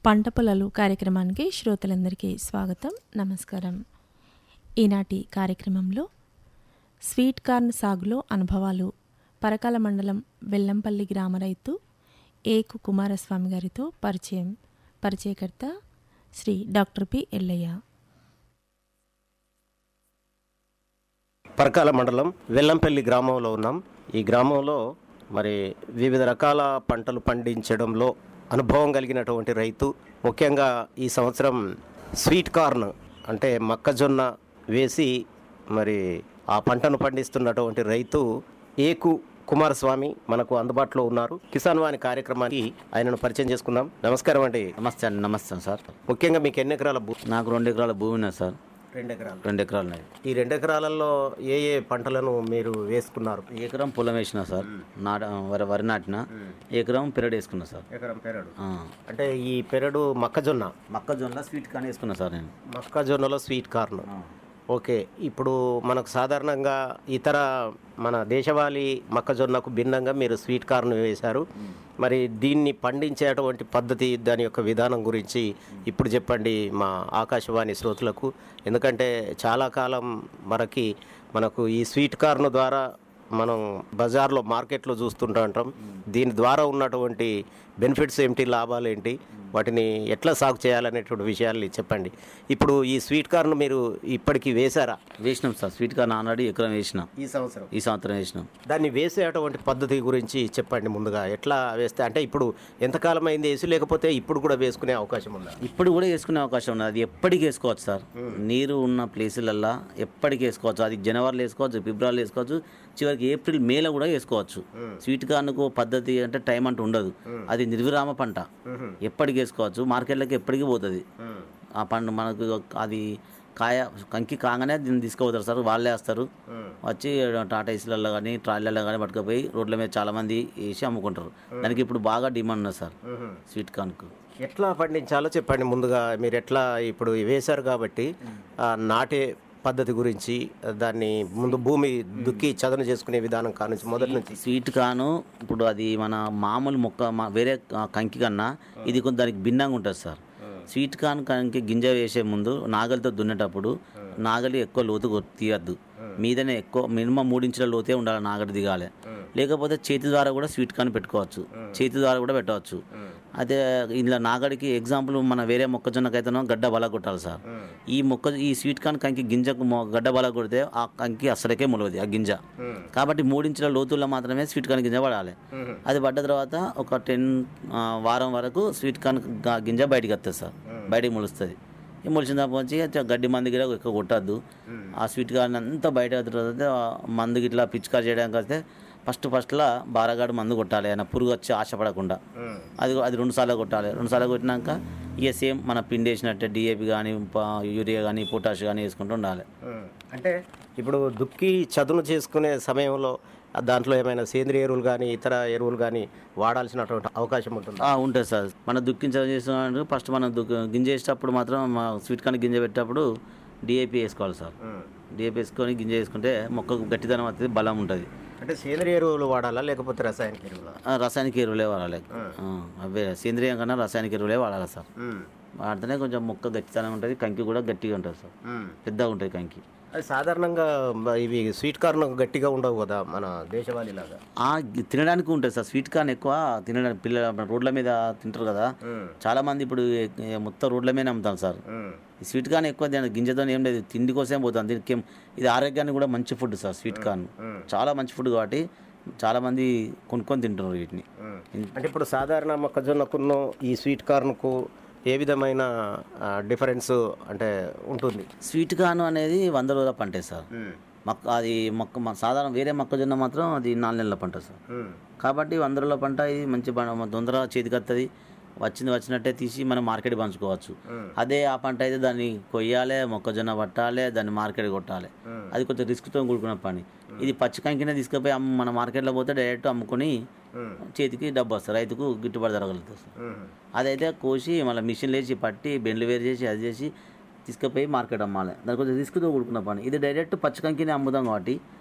పంట పొలాలు కార్యక్రమానికి శ్రోతలందరికీ స్వాగతం నమస్కారం ఈనాటి కార్యక్రమంలో స్వీట్ కార్న్ సాగులో అనుభవాలు పరకాల మండలం వెల్లంపల్లి గ్రామ రైతు ఏకు కుమారస్వామి గారితో పరిచయం పరిచయకర్త శ్రీ డాక్టర్ పి ఎల్లయ్య పరకాల మండలం వెల్లంపల్లి గ్రామంలో ఉన్నాం ఈ గ్రామంలో మరి వివిధ రకాల పంటలు పండించడంలో అనుభవం కలిగినటువంటి రైతు ముఖ్యంగా ఈ సంవత్సరం స్వీట్ కార్న్ అంటే మొక్కజొన్న వేసి మరి ఆ పంటను పండిస్తున్నటువంటి రైతు ఏకు కుమారస్వామి మనకు అందుబాటులో ఉన్నారు కిసాన్ వాణి కార్యక్రమానికి ఆయనను పరిచయం చేసుకుందాం నమస్కారం అండి నమస్తే అండి నమస్తే సార్ ముఖ్యంగా మీకు ఎన్ని ఎకరాల భూ నాకు రెండు ఎకరాల భూమి ఉన్నది సార్ రెండు ఎకరాలు రెండు ఎకరాలు ఉన్నాయి ఈ రెండు ఎకరాలలో ఏ ఏ పంటలను మీరు వేసుకున్నారు ఎకరం పొలం వేసిన సార్ నాట వరి వరి నాటిన ఎకరం పెరడు వేసుకున్నా సార్ ఎకరం పెరడు ఆ. అంటే ఈ పెరడు మొక్కజొన్న మొక్కజొన్న స్వీట్ కానీ వేసుకున్నా సార్ నేను మొక్కజొన్నలో స్వీట్ కార్న్ ఓకే ఇప్పుడు మనకు సాధారణంగా ఇతర మన దేశవాళీ మొక్కజొన్నకు భిన్నంగా మీరు స్వీట్ కార్న్ వేశారు మరి దీన్ని పండించేటువంటి పద్ధతి దాని యొక్క విధానం గురించి ఇప్పుడు చెప్పండి మా ఆకాశవాణి శ్రోతలకు ఎందుకంటే చాలా కాలం మనకి మనకు ఈ స్వీట్ కార్న్ ద్వారా మనం బజార్లో మార్కెట్లో చూస్తుంటా ఉంటాం దీని ద్వారా ఉన్నటువంటి బెనిఫిట్స్ ఏమిటి లాభాలు ఏంటి వాటిని ఎట్లా సాగు చేయాలనేటువంటి విషయాల్ని చెప్పండి ఇప్పుడు ఈ స్వీట్ కార్న్ మీరు ఇప్పటికి వేశారా వేసినాం సార్ స్వీట్ కార్న్ ఆల్రెడీ ఎకరం వేసిన ఈ సంవత్సరం ఈ సంవత్సరం వేసినాం దాన్ని వేసేటువంటి పద్ధతి గురించి చెప్పండి ముందుగా ఎట్లా వేస్తే అంటే ఇప్పుడు ఎంతకాలం అయింది వేసి లేకపోతే ఇప్పుడు కూడా వేసుకునే అవకాశం ఉందా ఇప్పుడు కూడా వేసుకునే అవకాశం ఉన్నది అది ఎప్పటికి వేసుకోవచ్చు సార్ నీరు ఉన్న ప్లేసులల్లో ఎప్పటికి వేసుకోవచ్చు అది జనవరిలో వేసుకోవచ్చు ఫిబ్రవరిలో వేసుకోవచ్చు చివరికి ఏప్రిల్ మేలో కూడా వేసుకోవచ్చు స్వీట్ కార్న్కు పద్ధతి అంటే టైం అంటూ ఉండదు అది నిర్విరామ పంట ఎప్పటికి వేసుకోవచ్చు మార్కెట్లోకి ఎప్పటికీ పోతుంది ఆ పండు మనకు అది కాయ కంకి కాగానే దీన్ని తీసుకుపోతారు సార్ వాళ్ళే వేస్తారు వచ్చి టాటా ఏసీలలో కానీ ట్రాలీలలో కానీ పట్టుకుపోయి రోడ్ల మీద చాలా మంది వేసి అమ్ముకుంటారు దానికి ఇప్పుడు బాగా డిమాండ్ ఉన్నది సార్ స్వీట్ కార్న్కు ఎట్లా పండించాలో చెప్పండి ముందుగా మీరు ఎట్లా ఇప్పుడు వేశారు కాబట్టి ఆ నాటే పద్ధతి గురించి దాన్ని ముందు భూమి దుక్కి చదును చేసుకునే విధానం కానుంచి మొదటి నుంచి స్వీట్ కాను ఇప్పుడు అది మన మామూలు మొక్క మా- వేరే క- కంకి కన్నా ఇది కొంచెం దానికి భిన్నంగా ఉంటుంది సార్ స్వీట్ కాన్ కంకి గింజ వేసే ముందు నాగలితో దున్నేటప్పుడు నాగలి ఎక్కువ లోతు కొ- తీయద్దు మీదనే ఎక్కువ మినిమం మూడించుల లోతే ఉండాలి నాగలి దిగాలి లేకపోతే చేతి ద్వారా కూడా స్వీట్ కాన్ పెట్టుకోవచ్చు చేతి ద్వారా కూడా పెట్టవచ్చు అదే ఇలా నాగడికి ఎగ్జాంపుల్ మన వేరే మొక్కజొన్నకైతేనో గడ్డ బల కొట్టాలి సార్ ఈ మొక్క ఈ స్వీట్ కార్న్ కంకి గింజకు మొ- గడ్డ బల కొడితే ఆ కంకి అసలకే మొలవది ఆ గింజ కాబట్టి మూడించుల లోతుల్లో మాత్రమే స్వీట్ కార్న్ గింజ పడాలి అది పడ్డ తర్వాత ఒక టెన్ వారం వరకు స్వీట్ కార్న్ గ- గింజ బయటికి వస్తుంది సార్ బయటికి మొలుస్తుంది ఈ మొలిచిన వచ్చి గడ్డి మంది కూడా ఎక్కువ కొట్టద్దు ఆ స్వీట్ కార్న్ అంతా బయట తర్వాత మందు ఇట్లా పిచికారి చేయడానికి వస్తే ఫస్ట్ ఫస్ట్లో బారగాడు మందు కొట్టాలి ఆయన పురుగు వచ్చి ఆశపడకుండా అది అది రెండు సార్లు కొట్టాలి రెండు సార్లు కొట్టినాక ఇక సేమ్ మన పిండి వేసినట్టే డిఏపి కానీ యూరియా కానీ పొటాష్ కానీ వేసుకుంటూ ఉండాలి అంటే ఇప్పుడు దుక్కి చదును చేసుకునే సమయంలో ఆ దాంట్లో ఏమైనా సేంద్రియ ఎరువులు కానీ ఇతర ఎరువులు కానీ వాడాల్సినటువంటి అవకాశం ఉంటుంది ఆ, ఉంటుంది సార్ మనం దుక్కించ చేసిన ఫస్ట్ మనం దుక్కి గింజ వేసేటప్పుడు మాత్రం మా స్వీట్ కార్న్ గింజ పెట్టేటప్పుడు డిఏపి వేసుకోవాలి సార్ డిఏపి వేసుకొని గింజ వేసుకుంటే మొక్కకు గట్టిదనం వస్తుంది బలం ఉంటుంది అంటే సేంద్రియ ఎరువులు వాడాలా లేకపోతే రసాయనిక ఎరువులా ఆ, రాసాయనిక ఎరువులే వాడాలి ఆ, అవే సేంద్రియం కన్నా రాసాయనిక ఎరువులే వాడాలి సార్ వాడితేనే కొంచెం మొక్క గట్టితనం ఉంటుంది కంకి కూడా గట్టిగా ఉంటుంది సార్ పెద్దగా ఉంటుంది కంకి అది సాధారణంగా మ- ఇవి స్వీట్ కార్న్ గట్టిగా ఉండవు కదా మన దేశవాళీ లాగా ఆ గి- తినడానికి ఉంటుంది సార్ స్వీట్ కార్న్ ఎక్కువ తినడానికి పిల్లల రోడ్ల మీద తింటారు కదా చాలా మంది ఇప్పుడు ఏ- ఏ మొత్తం రోడ్ల మీద అమ్ముతారు సార్ ఈ స్వీట్ కార్న్ ఎక్కువ తిన గింజతో ఏం లేదు తిండి కోసం పోతాం దీనికి ఏం- ఇది ఆరోగ్యానికి కూడా మంచి ఫుడ్ సార్ స్వీట్ కార్న్ చాలా మంచి ఫుడ్ కాబట్టి చాలా మంది కొనుక్కొని తింటున్నారు వీటిని అంటే ఇప్పుడు సాధారణ మొక్కజొన్నకును ఈ స్వీట్ కార్న్కు ఏ విధమైన డిఫరెన్స్ అంటే ఉంటుంది స్వీట్ కార్న్ అనేది వంద రోజుల పంటే సార్ మొక్క అది మొక్క మ- సాధారణ వేరే మొక్కజొన్న మాత్రం అది నాలుగు నెలల పంట సార్ కాబట్టి వంద రోజుల పంట ఇది మంచి ప- తొందరగా చేతికి వస్తుంది వచ్చింది వచ్చినట్టే తీసి మనం మార్కెట్ పంచుకోవచ్చు అదే ఆ పంట అయితే దాన్ని కొయ్యాలి మొక్కజొన్న పట్టాలి దాన్ని మార్కెట్ కొట్టాలి అది కొంచెం రిస్క్తో కూడుకున్న పని ఇది పచ్చి కంకినే తీసుకుపోయి అమ్ము మన మార్కెట్లో పోతే డైరెక్ట్ అమ్ముకొని చేతికి డబ్బు వస్తుంది రైతుకు గిట్టుబాటు జరగలుగుతుంది సార్ అదైతే కోసి మళ్ళీ మిషన్ వేసి పట్టి బెండ్లు వేరు చేసి అది చేసి తీసుకుపోయి మార్కెట్ అమ్మాలి దాని కొంచెం రిస్క్తో కూడుకున్న పని ఇది డైరెక్ట్ పచ్చికంకిని అమ్ముతాం కాబట్టి